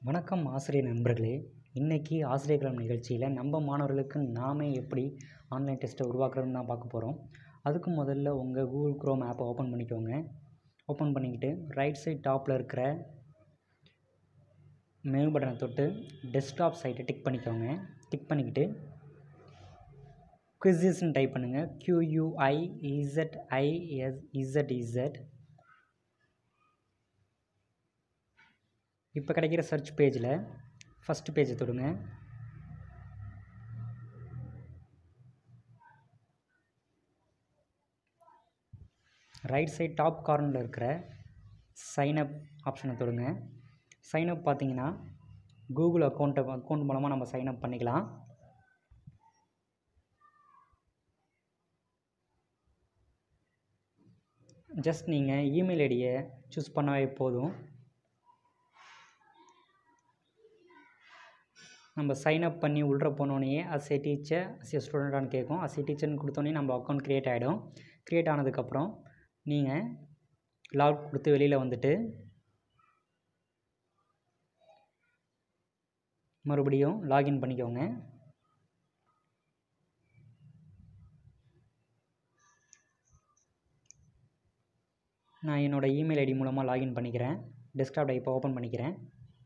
வணக்கம் ஆசிரியர் நண்பர்களே இன்றைக்கி ஆசிரியர் களம் நிகழ்ச்சியில் நம்ம மாணவர்களுக்கு நாமே எப்படி ஆன்லைன் டெஸ்ட்டை உருவாக்குறதுன்னு தான் பார்க்க போகிறோம் அதுக்கு முதல்ல உங்கள் கூகுள் குரோம் ஆப்பை ஓப்பன் பண்ணிக்கோங்க ஓப்பன் பண்ணிக்கிட்டு ரைட் சைட் டாப்பில் இருக்கிற மெனு பட்டனை தொட்டு டெஸ்க்டாப் சைட்டை டிக் பண்ணிக்கோங்க டிக் பண்ணிக்கிட்டு குவிஸஸ்ன்னு டைப் பண்ணுங்கள் QUI இசட்ஐஎஸ் இசட் இசட் இப்போ கிடைக்கிற சர்ச் பேஜில் ஃபஸ்ட் பேஜை தொடுங்க ரைட் சைட் டாப் கார்னரில் இருக்கிற சைன் அப் ஆப்ஷனை தொடுங்க சைன் அப் பார்த்தீங்கன்னா கூகுள் அக்கௌண்ட்டை அக்கௌண்ட் மூலமாக நம்ம சைன் அப் பண்ணிக்கலாம் ஜஸ்ட் நீங்கள் இமெயில் ஐடியை சூஸ் பண்ணவே போதும் நம்ம சைன் அப் பண்ணி உள்ள போனோடனே as a teacher as a ஸ்டூடெண்ட்டானு கேட்கும் அஸ் ஏ டீச்சர்னு கொடுத்தோன்னே நம்ம அக்கௌண்ட் க்ரியேட் ஆகிடும் க்ரியேட் ஆனதுக்கப்புறம் நீங்கள் லாக் கொடுத்து வெளியில் வந்துட்டு மறுபடியும் லாகின் பண்ணிக்கோங்க நான் என்னோடய இமெயில் ஐடி மூலமாக லாகின் பண்ணிக்கிறேன் டெஸ்க்டாப் இப்போ ஓப்பன் பண்ணிக்கிறேன்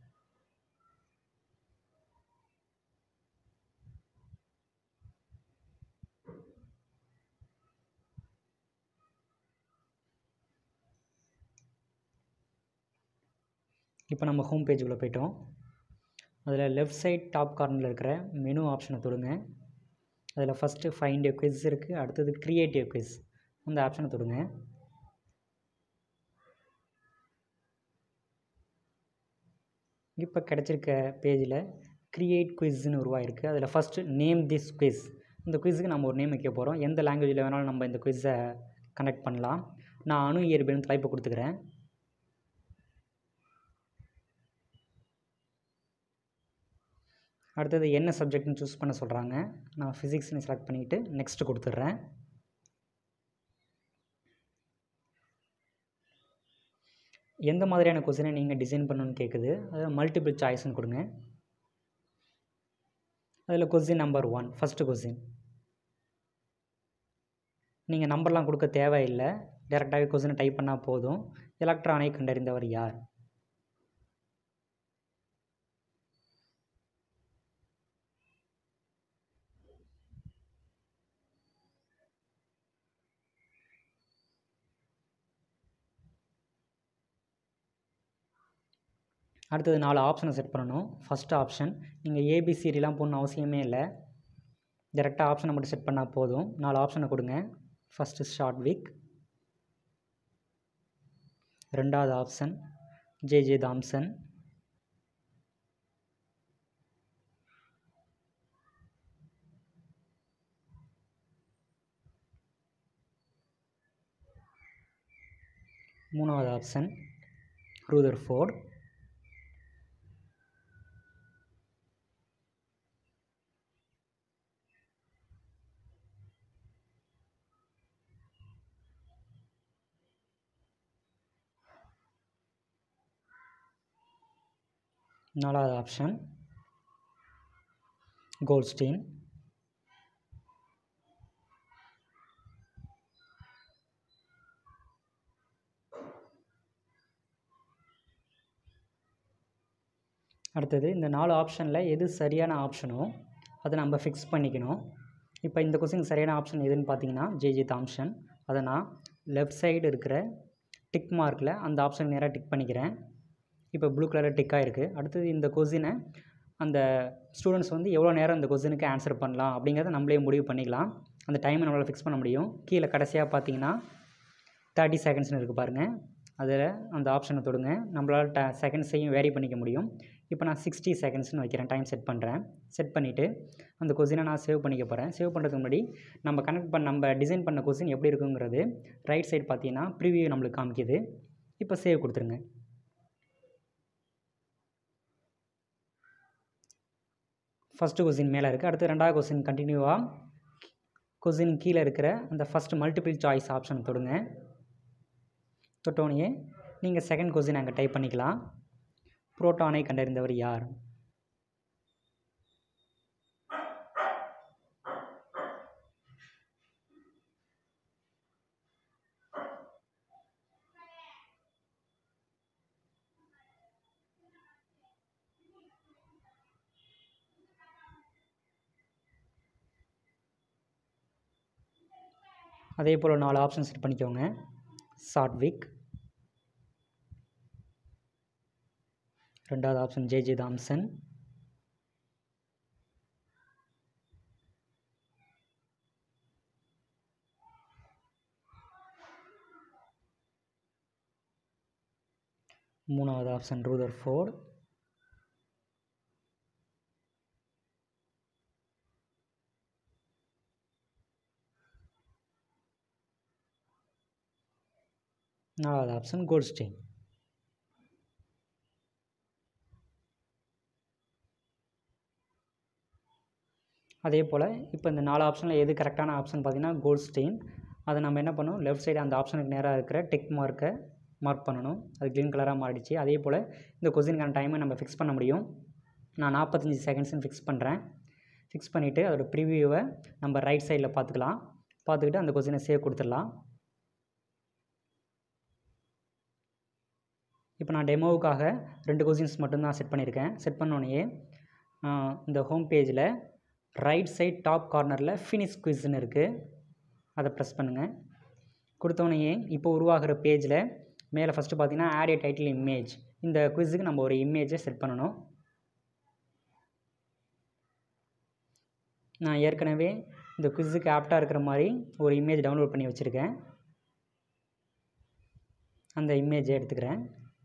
இப்போ நம்ம ஹோம் பேஜுக்குள்ளே போயிட்டோம் அதில் லெஃப்ட் சைட் டாப் கார்னரில் இருக்கிற மெனு ஆப்ஷனை தொடுங்க அதில் ஃபஸ்ட்டு ஃபைண்ட் எ குவிஸ் இருக்குது அடுத்தது க்ரியேட் எ குவிஸ் அந்த ஆப்ஷனை தொடுங்க இப்போ கிடச்சிருக்க பேஜில் க்ரியேட் குவிஸ்னு உருவாயிருக்கு அதில் ஃபஸ்ட்டு நேம் திஸ் குவிஸ் இந்த குவிஸுக்கு நம்ம ஒரு நேம் வைக்க போகிறோம் எந்த லாங்குவேஜில் வேணாலும் நம்ம இந்த குவிஸை கனெக்ட் பண்ணலாம் நான் அணு இயற்பியல்னு தலைப்பு கொடுத்துக்கிறேன் அடுத்தது என்ன சப்ஜெக்ட்னு சூஸ் பண்ண சொல்கிறாங்க நான் ஃபிசிக்ஸ்னு செலக்ட் பண்ணிக்கிட்டு நெக்ஸ்ட்டு கொடுத்துட்றேன் எந்த மாதிரியான கொஸ்டினை நீங்கள் டிசைன் பண்ணணுன்னு கேட்குது அதில் மல்டிபிள் சாய்ஸ்னு கொடுங்க அதில் question number one first question நீங்கள் நம்பர்லாம் கொடுக்க தேவையில்லை டேரெக்டாகவே கொஸ்டினை டைப் பண்ணால் போதும் எலக்ட்ரானை கண்டறிந்தவர் யார் அடுத்தது நாலு ஆப்ஷனை செட் பண்ணணும் ஃபஸ்ட் ஆப்ஷன் நீங்கள் ஏபிசிடிலாம் போடணும் அவசியமே இல்லை டேரெக்டாக ஆப்ஷனை மட்டும் செட் பண்ணால் போதும் நாலு ஆப்ஷனை கொடுங்க ஃபஸ்ட்டு ஷார்ட் வீக் ரெண்டாவது ஆப்ஷன் ஜே ஜே தாம்சன் மூணாவது ஆப்ஷன் ரூதர் ஃபோர்ட் நாலாவது ஆப்ஷன் கோல்ட்ஸ்டீன் அடுத்தது இந்த நாலு ஆப்ஷனில் எது சரியான ஆப்ஷனோ அதை நம்ம ஃபிக்ஸ் பண்ணிக்கணும் இப்போ இந்த கொஸ்டின் சரியான ஆப்ஷன் எதுன்னு பார்த்தீங்கன்னா ஜேஜே தாம்சன் அதை நான் லெஃப்ட் சைடு இருக்கிற டிக் மார்க்கில் அந்த ஆப்ஷன் நேராக டிக் பண்ணிக்கிறேன் இப்போ ப்ளூ கலரில் டிக்காக இருக்குது அடுத்தது இந்த கொஸ்டினை அந்த ஸ்டூடெண்ட்ஸ் வந்து எவ்வளோ நேரம் இந்த கொஸ்டினுக்கு ஆன்சர் பண்ணலாம் அப்படிங்கிறத நம்மளே முடிவு பண்ணிக்கலாம் அந்த டைமை நம்மளால் ஃபிக்ஸ் பண்ண முடியும் கீழே கடைசியாக பார்த்தீங்கன்னா தேர்ட்டி செகண்ட்ஸ்னு இருக்குது பாருங்கள் அதில் அந்த ஆப்ஷனை தொடுங்க நம்மளால் ட செகண்ட்ஸையும் வேரி பண்ணிக்க முடியும் இப்போ நான் சிக்ஸ்டி செகண்ட்ஸ்னு வைக்கிறேன் டைம் செட் பண்ணுறேன் செட் பண்ணிவிட்டு அந்த கொஸ்டினை நான் சேவ் பண்ணிக்க போகிறேன் சேவ் பண்ணுறதுக்கு முன்னாடி நம்ம கனெக்ட் பண்ண நம்ம டிசைன் பண்ண கொஸ்டின் எப்படி இருக்குங்கிறது ரைட் சைடு பார்த்தீங்கன்னா ப்ரிவியூ நம்மளுக்கு காமிக்குது இப்போ சேவ் கொடுத்துருங்க ஃபஸ்ட்டு கொஸ்டின் மேலே இருக்குது அடுத்து ரெண்டாவது கொஸ்டின் கண்டினியூவாக கொஸ்டின் கீழே இருக்கிற அந்த ஃபஸ்ட்டு மல்டிபிள் சாய்ஸ் ஆப்ஷன் தொடுங்க தொட்டோனையே நீங்கள் செகண்ட் கொஸ்டின் அங்கே டைப் பண்ணிக்கலாம் புரோட்டானை கண்டறிந்தவர் யார் அதே போல் நாலு ஆப்ஷன் செட் பண்ணிக்கோங்க சாட்விக் ரெண்டாவது ஆப்ஷன் ஜேஜே தாம்சன் மூணாவது ஆப்ஷன் ரூதர் ஃபோர்ட் நாலாவது ஆப்ஷன் கோல்ட்ஸ்டெயின் அதே போல் இப்போ இந்த நாலு ஆப்ஷனில் எது கரெக்டான ஆப்ஷன் பார்த்தீங்கன்னா கோல்ட்ஸ்டெயின் அதை நம்ம என்ன பண்ணணும் லெஃப்ட் சைடு அந்த ஆப்ஷனுக்கு நேராக இருக்கிற டிக் மார்க்கை மார்க் பண்ணணும் அது க்ரீன் கலராக மாறிடுச்சு அதே போல் இந்த கொஸ்டினுக்கான டைமை நம்ம ஃபிக்ஸ் பண்ண முடியும் நான் நாற்பத்தஞ்சி செகண்ட்ஸ்னு ஃபிக்ஸ் பண்ணுறேன் ஃபிக்ஸ் பண்ணிவிட்டு அதோட ப்ரிவியூவை நம்ம ரைட் சைடில் பார்த்துக்கலாம் பார்த்துக்கிட்டு அந்த கொஸ்டினை சேவ் கொடுத்துடலாம் இப்போ நான் டெமோவுக்காக ரெண்டு கொஸ்டின்ஸ் மட்டும்தான் செட் பண்ணியிருக்கேன் செட் பண்ணோடனே இந்த ஹோம் பேஜில் ரைட் சைட் டாப் கார்னரில் ஃபினிஷ் குவிஸ்ன்னு இருக்குது அதை ப்ரெஸ் பண்ணுங்கள் கொடுத்தோடனே இப்போ உருவாகிற பேஜில் மேலே ஃபஸ்ட்டு பார்த்தீங்கன்னா ஆட் ஏ டைட்டில் இமேஜ் இந்த குவிஸுக்கு நம்ம ஒரு இமேஜை செட் பண்ணணும் நான் ஏற்கனவே இந்த குவிஸுக்கு ஆப்டாக இருக்கிற மாதிரி ஒரு இமேஜ் டவுன்லோட் பண்ணி வச்சுருக்கேன் அந்த இமேஜை எடுத்துக்கிறேன்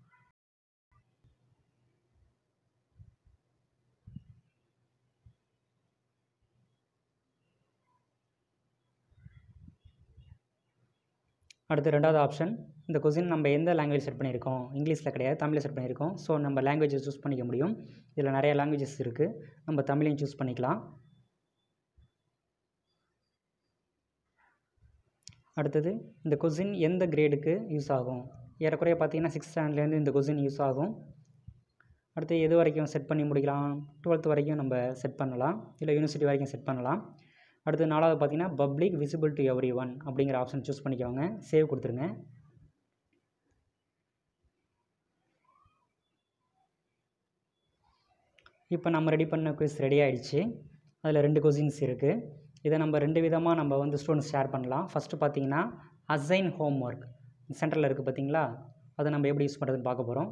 அடுத்து ரெண்டாவது ஆப்ஷன் இந்த கொஸ்டின் நம்ம எந்த லாங்குவேஜ் செட் பண்ணியிருக்கோம் இங்கிலீஷில் கிடையாது தமிழில் செட் பண்ணியிருக்கோம் ஸோ நம்ம லாங்குவேஜை சூஸ் பண்ணிக்க முடியும் இதில் நிறைய லாங்குவேஜஸ் இருக்குது நம்ம தமிழையும் சூஸ் பண்ணிக்கலாம் அடுத்தது இந்த கொஸ்டின் எந்த கிரேடுக்கு யூஸ் ஆகும் ஏறக்குறைய பார்த்தீங்கன்னா சிக்ஸ் ஸ்டாண்டர்ட்லேருந்து இந்த கொஸ்டின் யூஸ் ஆகும் அடுத்து எது வரைக்கும் செட் பண்ணி முடிக்கலாம் டுவெல்த் வரைக்கும் நம்ம செட் பண்ணலாம் இல்லை யூனிவர்சிட்டி வரைக்கும் செட் பண்ணலாம் அடுத்து நாலாவது பார்த்தீங்கன்னா public visible to everyone அப்படிங்கிற ஆப்ஷன் சூஸ் பண்ணிக்கோங்க சேவ் கொடுத்துருங்க இப்போ நம்ம ரெடி பண்ண குவிஸ் ரெடி ஆகிடுச்சு அதில் ரெண்டு கொஸ்டின்ஸ் இருக்குது இதை நம்ம ரெண்டு விதமாக நம்ம வந்து ஸ்டூடெண்ட்ஸ் ஷேர் பண்ணலாம் ஃபஸ்ட்டு பார்த்தீங்கன்னா அசைன் ஹோம் ஒர்க் சென்டரில் இருக்குது பார்த்தீங்களா அதை நம்ம எப்படி யூஸ் பண்ணுறதுன்னு பார்க்க போகிறோம்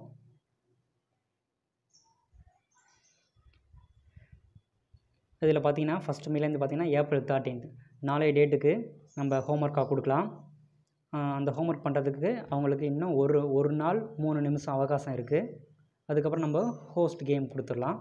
இதில் பார்த்தீங்கன்னா ஃபஸ்ட் மேலேருந்து பார்த்தீங்கன்னா ஏப்ரல் தேர்ட்டீன்த் நாளைய டேட்டுக்கு நம்ம ஹோம்ஒர்க்காக கொடுக்கலாம் அந்த ஹோம்ஒர்க் பண்ணுறதுக்கு அவங்களுக்கு இன்னும் ஒரு ஒரு நாள் மூணு நிமிஷம் அவகாசம் இருக்குது அதுக்கப்புறம் நம்ம ஹோஸ்ட் கேம் கொடுத்துடலாம்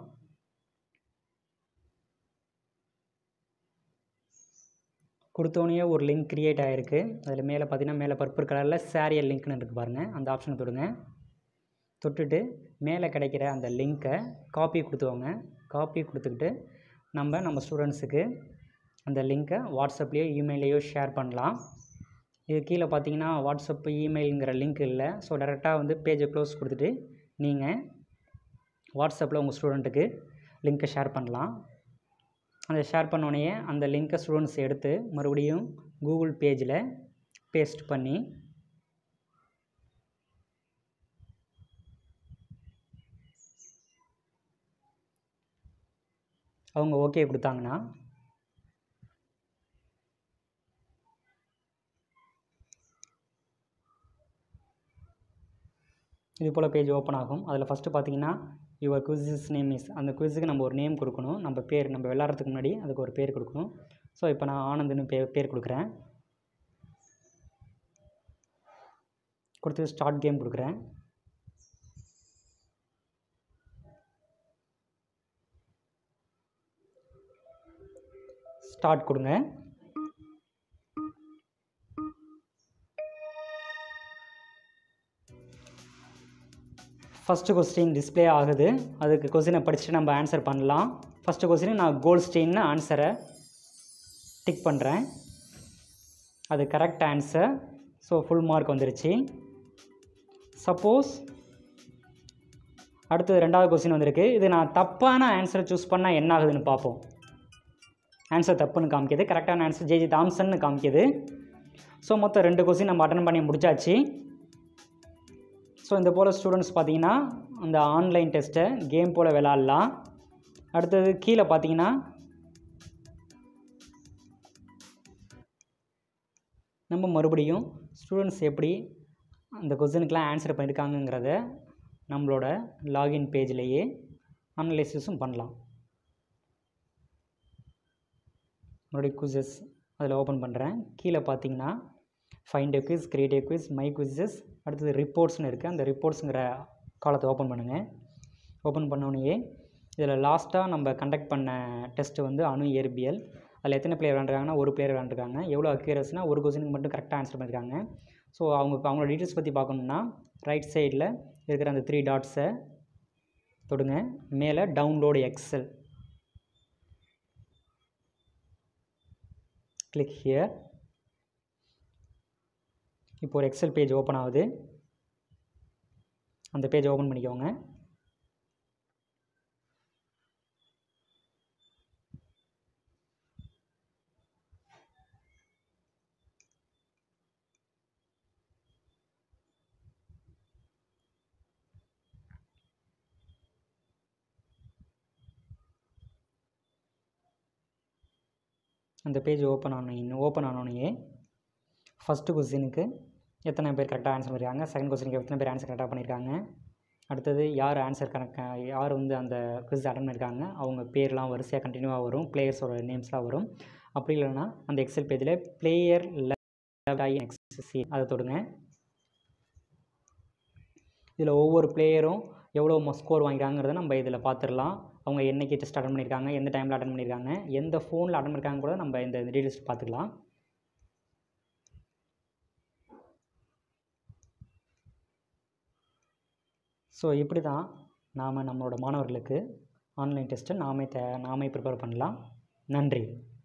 கொடுத்தோன்னே ஒரு லிங்க் க்ரியேட் ஆகிருக்கு அதில் மேலே பார்த்தீங்கன்னா மேலே பர்பிள் கலரில் சேரியல் லிங்க்னு இருக்குது பாருங்கள் அந்த ஆப்ஷனை தொடுங்க தொட்டுட்டு மேலே கிடைக்கிற அந்த லிங்க்கை காப்பி கொடுத்துவோங்க காப்பி கொடுத்துக்கிட்டு நம்ம நம்ம ஸ்டூடெண்ட்ஸுக்கு அந்த லிங்க்கை வாட்ஸ்அப்லேயோ இமெயிலையோ ஷேர் பண்ணலாம் இது கீழே பார்த்தீங்கன்னா வாட்ஸ்அப் இமெயிலுங்கிற லிங்க் இல்லை ஸோ டேரெக்டாக வந்து பேஜை க்ளோஸ் கொடுத்துட்டு நீங்கள் வாட்ஸ்அப்பில் உங்கள் ஸ்டூடெண்ட்டுக்கு லிங்க்கை ஷேர் பண்ணலாம் அந்த ஷேர் பண்ணோடனே அந்த லிங்க்கை ஸ்டூடெண்ட்ஸ் எடுத்து மறுபடியும் கூகுள் பேஜில் பேஸ்ட் பண்ணி அவங்க ஓகே கொடுத்தாங்கன்னா இது போல் பேஜ் ஓப்பன் ஆகும் அதில் ஃபஸ்ட்டு பார்த்தீங்கன்னா யுவர் குவிஸஸ் நேம் இஸ் அந்த குவிஸுக்கு நம்ம ஒரு நேம் கொடுக்கணும் நம்ம பேர் நம்ம விளாட்றதுக்கு முன்னாடி அதுக்கு ஒரு பேர் கொடுக்கணும் ஸோ இப்போ நான் ஆனந்த்னு பே பேர் கொடுக்குறேன் கொடுத்து ஸ்டார்ட் கேம் கொடுக்குறேன் ஸ்டார்ட் கொடுங்க ஃபஸ்ட்டு கொஸ்டின் டிஸ்ப்ளே ஆகுது அதுக்கு கொஸ்டினை படிச்சுட்டு நம்ம ஆன்சர் பண்ணலாம் ஃபஸ்ட்டு கொஸ்டின் நான் கோல்ட் ஸ்டெயின்னு ஆன்சரை டிக் பண்ணுறேன் அது correct answer so full mark வந்துருச்சு சப்போஸ் அடுத்தது ரெண்டாவது கொஸ்டின் வந்திருக்கு இது நான் தப்பான ஆன்சரை சூஸ் பண்ணால் என்ன ஆகுதுன்னு பார்ப்போம் ஆன்சர் தப்புன்னு காமிக்குது கரெக்டான ஆன்சர் ஜேஜி தாம்சன்னு காமிக்குது ஸோ மொத்தம் ரெண்டு கொஸ்டின் நம்ம அட்டன் பண்ணி முடிச்சாச்சு ஸோ இந்த போல் ஸ்டூடெண்ட்ஸ் பார்த்தீங்கன்னா அந்த ஆன்லைன் டெஸ்ட்டை கேம் போல் விளாட்லாம் அடுத்தது கீழே பார்த்தீங்கன்னா நம்ம மறுபடியும் ஸ்டூடெண்ட்ஸ் எப்படி அந்த கொஸ்டினுக்கெலாம் ஆன்சர் பண்ணியிருக்காங்கங்கிறத நம்மளோட லாகின் பேஜ்லேயே அனலைசிஸும் பண்ணலாம் மறுபடியும் குவிசஸ் அதில் ஓப்பன் பண்ணுறேன் கீழே பார்த்தீங்கன்னா find a quiz create a quiz my quizzes அடுத்தது ரிப்போர்ட்ஸ்னு இருக்குது அந்த ரிப்போர்ட்ஸுங்கிற காலத்தை ஓப்பன் பண்ணுங்கள் ஓப்பன் பண்ணோடனே இதில் லாஸ்ட்டாக நம்ம கண்டக்ட் பண்ண டெஸ்ட்டு வந்து அணு இயற்பியல் அதில் எத்தனை பிளேயர் விளாண்டுருக்காங்கன்னா ஒரு பிளேயர் விளாண்டுருக்காங்க எவ்வளோ அக்யூரஸ்னா ஒரு கொஸ்டினுக்கு மட்டும் கரெக்டாக ஆன்சர் பண்ணியிருக்காங்க ஸோ அவங்க அவங்களோட டீட்டெயில்ஸ் பற்றி பார்க்கணுன்னா ரைட் சைடில் இருக்கிற அந்த த்ரீ டாட்ஸை தொடுங்க மேலே டவுன்லோடு எக்ஸல் கிளிக் ஹியர் இப்போ ஒரு எக்ஸல் பேஜ் ஓப்பன் ஆகுது அந்த பேஜ் ஓப்பன் பண்ணிக்கோங்க அந்த பேஜ் ஓப்பன் ஆன ஓப்பன் ஆனோடனே ஃபஸ்ட்டு கொஸ்டினுக்கு எத்தனை பேர் கரெக்டாக ஆன்சர் பண்ணியிருக்காங்க செகண்ட் கொஸ்டினுக்கு எத்தனை பேர் ஆன்சர் கரெக்டாக பண்ணியிருக்காங்க அடுத்தது யார் ஆன்சர் கணக்க யார் வந்து அந்த குவிஸ் அட்டன் பண்ணியிருக்காங்க அவங்க பேர்லாம் வரிசையாக கண்டினியூவாக வரும் பிளேயர்ஸோட நேம்ஸ்லாம் வரும் அப்படி இல்லைன்னா அந்த எக்ஸல் பேஜில் பிளேயர் எக்ஸசி அதை தொடுங்க இதில் ஒவ்வொரு பிளேயரும் எவ்வளோ ஸ்கோர் வாங்கிக்கிறாங்கிறத நம்ம இதில் பார்த்துடலாம் அவங்க என்னைக்கு டெஸ்ட் அட்டன் பண்ணியிருக்காங்க எந்த டைமில் அட்டன் பண்ணியிருக்காங்க எந்த ஃபோனில் அட்டன் பண்ணியிருக்காங்க கூட நம்ம இந்த டீட்டெயில்ஸ் பார்த்துக்கலாம் ஸோ இப்படி தான் நாம் நம்மளோட மாணவர்களுக்கு ஆன்லைன் டெஸ்ட்டை நாமே த நாமே ப்ரிப்பேர் பண்ணலாம் நன்றி